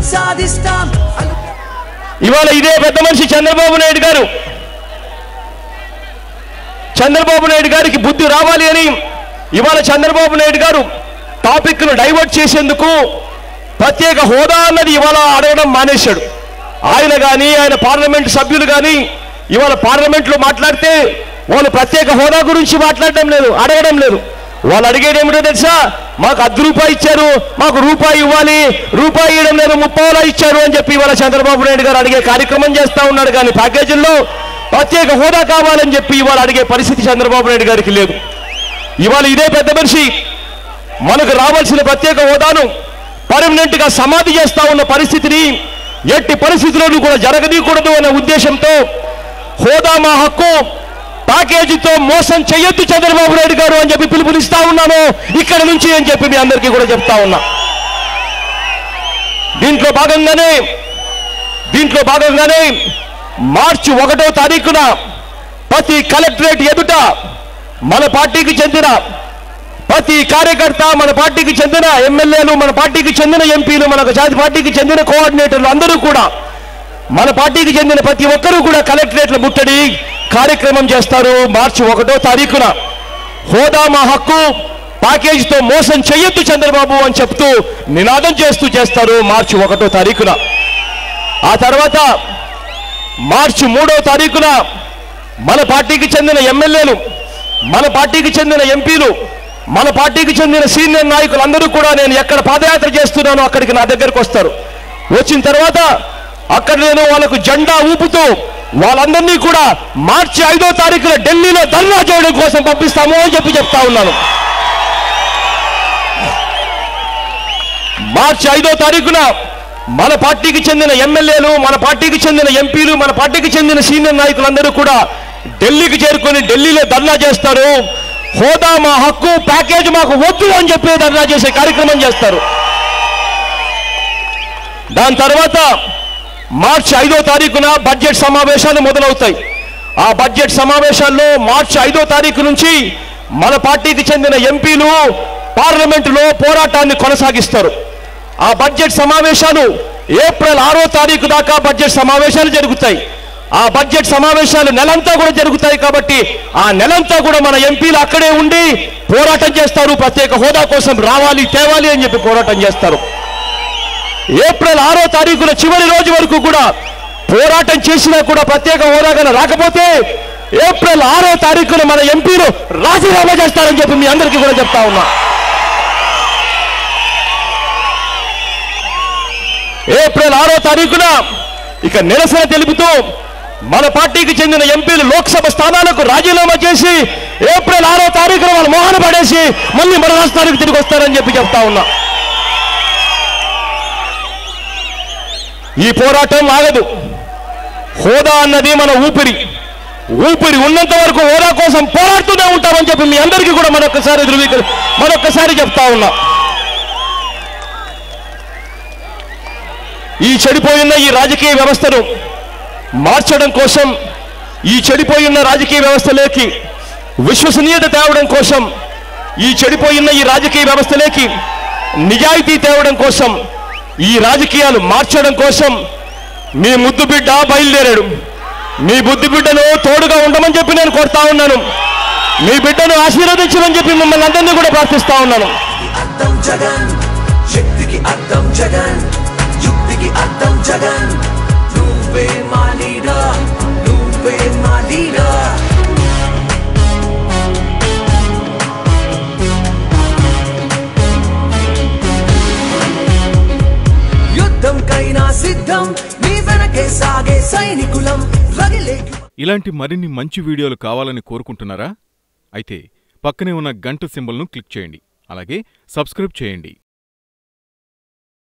సాధిస్తాం అలు- ఇవాళ ఇదే పెద్ద మనిషి చంద్రబాబు నాయుడు గారు చంద్రబాబు నాయుడు గారికి బుద్ధి రావాలి అని ఇవాళ చంద్రబాబు నాయుడు గారు టాపిక్ను డైవర్ట్ చేసేందుకు ప్రత్యేక హోదా అన్నది ఇవాళ అడగడం మానేశాడు ఆయన కానీ ఆయన పార్లమెంట్ సభ్యులు కానీ ఇవాళ పార్లమెంట్లో మాట్లాడితే వాళ్ళు ప్రత్యేక హోదా గురించి మాట్లాడడం లేదు అడగడం లేదు వాళ్ళు అడిగేది ఏమిటో తెలుసా మాకు అర్ధ రూపాయి ఇచ్చారు మాకు రూపాయి ఇవ్వాలి రూపాయి ఇవ్వడం లేదు ముప్పావులా ఇచ్చారు అని చెప్పి ఇవాళ చంద్రబాబు నాయుడు గారు అడిగే కార్యక్రమం చేస్తా ఉన్నాడు కానీ ప్యాకేజీల్లో ప్రత్యేక హోదా కావాలని చెప్పి ఇవాళ అడిగే పరిస్థితి చంద్రబాబు నాయుడు గారికి లేదు ఇవాళ ఇదే పెద్ద మనిషి మనకు రావాల్సిన ప్రత్యేక హోదాను పర్మనెంట్ గా సమాధి చేస్తా ఉన్న పరిస్థితిని ఎట్టి పరిస్థితుల్లోనూ కూడా జరగనీయకూడదు అనే ఉద్దేశంతో హోదా మా హక్కు ప్యాకేజీతో మోసం చేయొద్దు చంద్రబాబు నాయుడు గారు అని చెప్పి పిలుపునిస్తా ఉన్నాను ఇక్కడ నుంచి అని చెప్పి మీ అందరికీ కూడా చెప్తా ఉన్నా దీంట్లో భాగంగానే దీంట్లో భాగంగానే మార్చి ఒకటో తారీఖున ప్రతి కలెక్టరేట్ ఎదుట మన పార్టీకి చెందిన ప్రతి కార్యకర్త మన పార్టీకి చెందిన ఎమ్మెల్యేలు మన పార్టీకి చెందిన ఎంపీలు మన జాతి పార్టీకి చెందిన కోఆర్డినేటర్లు అందరూ కూడా మన పార్టీకి చెందిన ప్రతి ఒక్కరూ కూడా కలెక్టరేట్ల ముట్టడి కార్యక్రమం చేస్తారు మార్చి ఒకటో తారీఖున హోదా మా హక్కు ప్యాకేజీతో మోసం చెయ్యొద్దు చంద్రబాబు అని చెప్తూ నినాదం చేస్తూ చేస్తారు మార్చి ఒకటో తారీఖున ఆ తర్వాత మార్చి మూడో తారీఖున మన పార్టీకి చెందిన ఎమ్మెల్యేలు మన పార్టీకి చెందిన ఎంపీలు మన పార్టీకి చెందిన సీనియర్ నాయకులు అందరూ కూడా నేను ఎక్కడ పాదయాత్ర చేస్తున్నానో అక్కడికి నా దగ్గరకు వస్తారు వచ్చిన తర్వాత అక్కడ నేను వాళ్ళకు జెండా ఊపుతూ వాళ్ళందరినీ కూడా మార్చి ఐదో తారీఖున ఢిల్లీలో ధర్నా చేయడం కోసం పంపిస్తాము అని చెప్పి చెప్తా ఉన్నాను మార్చి ఐదో తారీఖున మన పార్టీకి చెందిన ఎమ్మెల్యేలు మన పార్టీకి చెందిన ఎంపీలు మన పార్టీకి చెందిన సీనియర్ నాయకులందరూ కూడా ఢిల్లీకి చేరుకొని ఢిల్లీలో ధర్నా చేస్తారు హోదా మా హక్కు ప్యాకేజ్ మాకు వద్దు అని చెప్పి ధర్నా చేసే కార్యక్రమం చేస్తారు దాని తర్వాత మార్చి ఐదో తారీఖున బడ్జెట్ సమావేశాలు మొదలవుతాయి ఆ బడ్జెట్ సమావేశాల్లో మార్చి ఐదో తారీఖు నుంచి మన పార్టీకి చెందిన ఎంపీలు పార్లమెంటులో పోరాటాన్ని కొనసాగిస్తారు ఆ బడ్జెట్ సమావేశాలు ఏప్రిల్ ఆరో తారీఖు దాకా బడ్జెట్ సమావేశాలు జరుగుతాయి ఆ బడ్జెట్ సమావేశాలు నెలంతా కూడా జరుగుతాయి కాబట్టి ఆ నెలంతా కూడా మన ఎంపీలు అక్కడే ఉండి పోరాటం చేస్తారు ప్రత్యేక హోదా కోసం రావాలి తేవాలి అని చెప్పి పోరాటం చేస్తారు ఏప్రిల్ ఆరో తారీఖున చివరి రోజు వరకు కూడా పోరాటం చేసినా కూడా ప్రత్యేక హోదాగా రాకపోతే ఏప్రిల్ ఆరో తారీఖున మన ఎంపీలు రాజీనామా చేస్తారని చెప్పి మీ అందరికీ కూడా చెప్తా ఉన్నా ఏప్రిల్ ఆరో తారీఖున ఇక నిరసన తెలుపుతూ మన పార్టీకి చెందిన ఎంపీలు లోక్సభ స్థానాలకు రాజీనామా చేసి ఏప్రిల్ ఆరో తారీఖున వాళ్ళు మోహన పడేసి మళ్ళీ మన రాష్ట్రానికి తిరిగి వస్తారని చెప్పి చెప్తా ఉన్నా ఈ పోరాటం ఆగదు హోదా అన్నది మన ఊపిరి ఊపిరి ఉన్నంత వరకు హోదా కోసం పోరాడుతూనే ఉంటామని చెప్పి మీ అందరికీ కూడా మరొకసారి ధృవీకరి మరొకసారి చెప్తా ఉన్నా ఈ చెడిపోయిన ఈ రాజకీయ వ్యవస్థను మార్చడం కోసం ఈ చెడిపోయిన రాజకీయ వ్యవస్థలోకి విశ్వసనీయత తేవడం కోసం ఈ చెడిపోయిన ఈ రాజకీయ వ్యవస్థలోకి నిజాయితీ తేవడం కోసం ఈ రాజకీయాలు మార్చడం కోసం మీ ముద్దు బిడ్డ బయలుదేరాడు మీ బుద్ధి బిడ్డను తోడుగా ఉండమని చెప్పి నేను కోరుతా ఉన్నాను మీ బిడ్డను ఆశీర్వదించమని చెప్పి మిమ్మల్ని అందరినీ కూడా ప్రార్థిస్తా ఉన్నాను అర్థం జగన్ శక్తికి అర్థం జగన్ యుక్తికి అర్థం జగన్ నువ్వే మా లీడర్ నువ్వే మా లీడర్ యుద్ధంకైనా సిద్ధం నీ వెనకే సాగే సైనికులం రగిలే ఇలాంటి మరిన్ని మంచి వీడియోలు కావాలని కోరుకుంటున్నారా అయితే పక్కనే ఉన్న గంట సింబల్ను క్లిక్ చేయండి అలాగే సబ్స్క్రైబ్ చేయండి